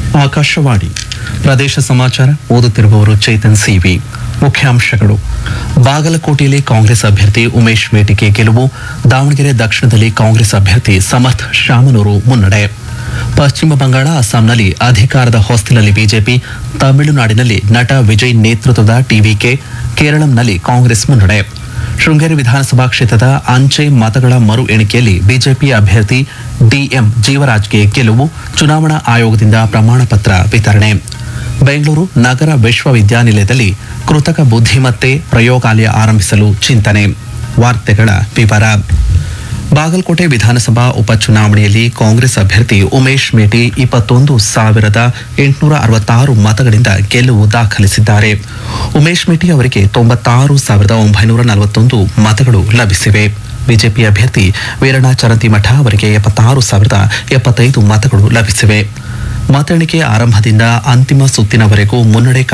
ಆಕಾಶವಾಣಿ ಪ್ರದೇಶ ಸಮಾಚಾರ ಓದುತ್ತಿರುವವರು ಚೇತನ್ ಸಿವಿ ಮುಖ್ಯಾಂಶಗಳು ಬಾಗಲಕೋಟೆಯಲ್ಲಿ ಕಾಂಗ್ರೆಸ್ ಅಭ್ಯರ್ಥಿ ಉಮೇಶ್ ಮೇಟಿಗೆ ಗೆಲುವು ದಾವಣಗೆರೆ ದಕ್ಷಿಣದಲ್ಲಿ ಕಾಂಗ್ರೆಸ್ ಅಭ್ಯರ್ಥಿ ಸಮರ್ಥ್ ಶಾಮನೂರು ಮುನ್ನಡೆ ಪಶ್ಚಿಮ ಬಂಗಾಳ ಅಸ್ಸಾಂನಲ್ಲಿ ಅಧಿಕಾರದ ಹೊಸ್ತಿಲಲ್ಲಿ ಬಿಜೆಪಿ ತಮಿಳುನಾಡಿನಲ್ಲಿ ನಟ ವಿಜಯ್ ನೇತೃತ್ವದ ಟಿವಿಕೆ ಕೇರಳಂನಲ್ಲಿ ಕಾಂಗ್ರೆಸ್ ಮುನ್ನಡೆ ಶೃಂಗೇರಿ ವಿಧಾನಸಭಾ ಕ್ಷೇತ್ರದ ಅಂಚೆ ಮತಗಳ ಮರು ಎಣಿಕೆಯಲ್ಲಿ ಬಿಜೆಪಿ ಅಭ್ಯರ್ಥಿ ಡಿಎಂ ಜೀವರಾಜ್ಗೆ ಗೆಲುವು ಚುನಾವಣಾ ಆಯೋಗದಿಂದ ಪ್ರಮಾಣ ಪತ್ರ ವಿತರಣೆ ಬೆಂಗಳೂರು ನಗರ ವಿಶ್ವವಿದ್ಯಾನಿಲಯದಲ್ಲಿ ಕೃತಕ ಬುದ್ಧಿಮತ್ತೆ ಪ್ರಯೋಗಾಲಯ ಆರಂಭಿಸಲು ಚಿಂತನೆ ವಾರ್ತೆಗಳ ವಿವರ ಬಾಗಲಕೋಟೆ ವಿಧಾನಸಭಾ ಉಪಚುನಾವಣೆಯಲ್ಲಿ ಕಾಂಗ್ರೆಸ್ ಅಭ್ಯರ್ಥಿ ಉಮೇಶ್ ಮೇಟಿ ಇಪ್ಪತ್ತೊಂದು ಸಾವಿರದ ಎಂಟುನೂರ ಅರವತ್ತಾರು ಮತಗಳಿಂದ ಗೆಲುವು ದಾಖಲಿಸಿದ್ದಾರೆ ಉಮೇಶ್ ಮೇಟಿ ಅವರಿಗೆ ತೊಂಬತ್ತಾರು ಸಾವಿರದ ಒಂಬೈನೂರ ನಲವತ್ತೊಂದು ಮತಗಳು ಲಭಿಸಿವೆ ಬಿಜೆಪಿ ಅಭ್ಯರ್ಥಿ ವೀರಣ್ಣ ಚರಂತಿಮಠ ಅವರಿಗೆ ಎಪ್ಪತ್ತಾರು ಸಾವಿರದ ಎಪ್ಪತ್ತೈದು ಮತಗಳು ಲಭಿಸಿವೆ ಮತ ಎಣಿಕೆ ಆರಂಭದಿಂದ ಅಂತಿಮ ಸುತ್ತಿನವರೆಗೂ ಮುನ್ನಡೆ